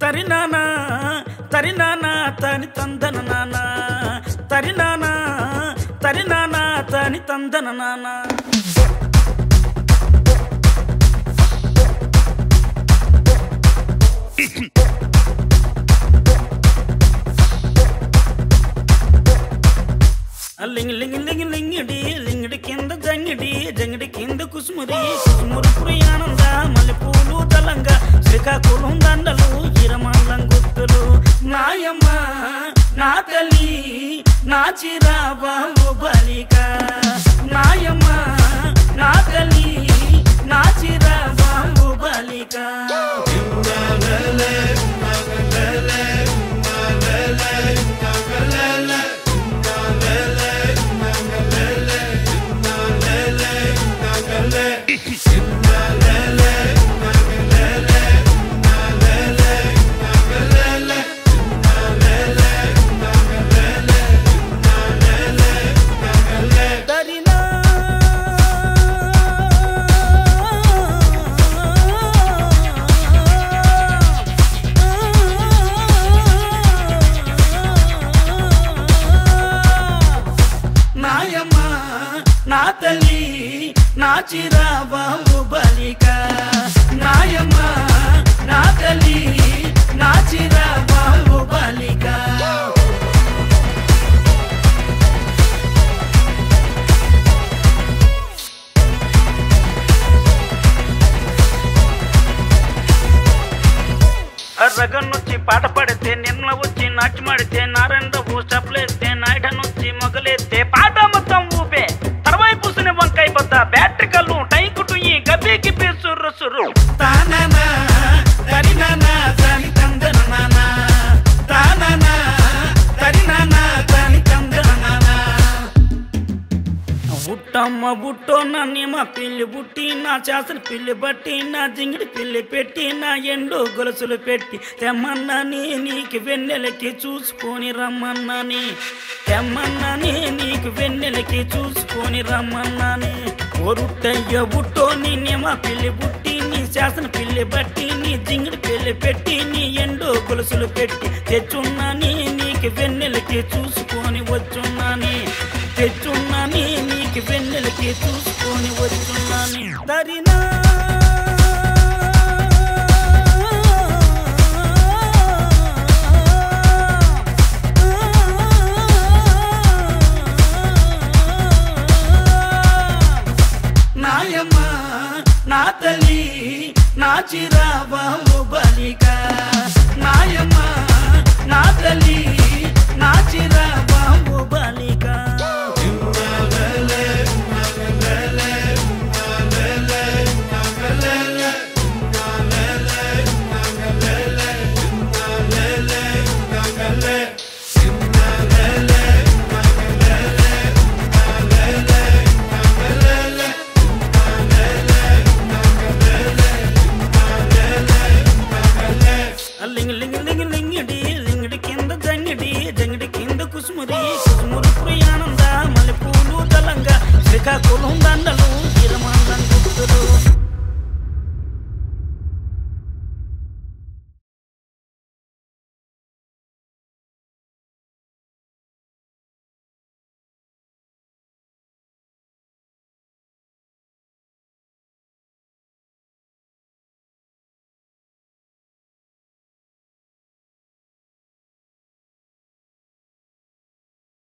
తరినానా తరినానా తని తందన నానా తరినానా తరినానా తని తందన నానా లింగి లింగి లింగి లింగిడి లింగిడి కింద జంగిడి జంగిడి కింద కుసుమురి కుసుమురు ప్రియానంద మల్లెపూలు దళంగా శ్రీకాకుళం దండలు ఇరమల్లం గుర్తులు నాయమ్మ నా తల్లి నా చిరాబాబు బలిక నాయమ్మ నా తల్లి నా చిరాబాబు బలిక దరినా నాయమ్మ నా తల్లి నా చిరాబాబు బలిక నాయమ్మ నా తల్లి నా చిరాబాబు బలిక రగన్నొచ్చి పాట పడితే నిర్మల వచ్చి నాట్యమాడితే నారాయణరావు స్టెప్లేస్తే నాయుడనొచ్చి మొగలేస్తే పాట మొత్తం ఊపే తర్వాయి పూసిన వంకాయ బద్ద బ్యాటరీ కళ్ళు టైకుటు ఈ గబ్బి గిబ్బి సుర్రు సుర్రు తాననా తరినానా తని తందన నానా తాననా తరినానా తని తందన నానా బుట్టమ్మ బుట్టో నన్ను మా పిల్లి బుట్టి నా చేసలు పిల్లి బట్టి నా జింగిడి పిల్లి పెట్టి నా ఎండు గొలుసులు పెట్టి తెమ్మన్నాని నీకు వెన్నెలకి చూసుకొని రమ్మన్నాని తెమ్మన్నాని నీకు వెన్నెలకి చూసుకొని రమ్మన్నాని ఒరుట్టయ్య బుట్టో నిన్నే మా పిల్లి బుట్టి నీ శాసన పిల్లి బట్టి నీ జింగిడి పిల్లి పెట్టి నీ ఎండు గొలుసులు పెట్టి తెచ్చున్నాని నీకు వెన్నెలకి చూసుకొని వచ్చున్నాని తెచ్చున్నాని నీకు వెన్నెలకి చూసుకొని వచ్చున్నాని దరినా నాయమ్మ నా తల్లి నా చిరాబాబు బలిక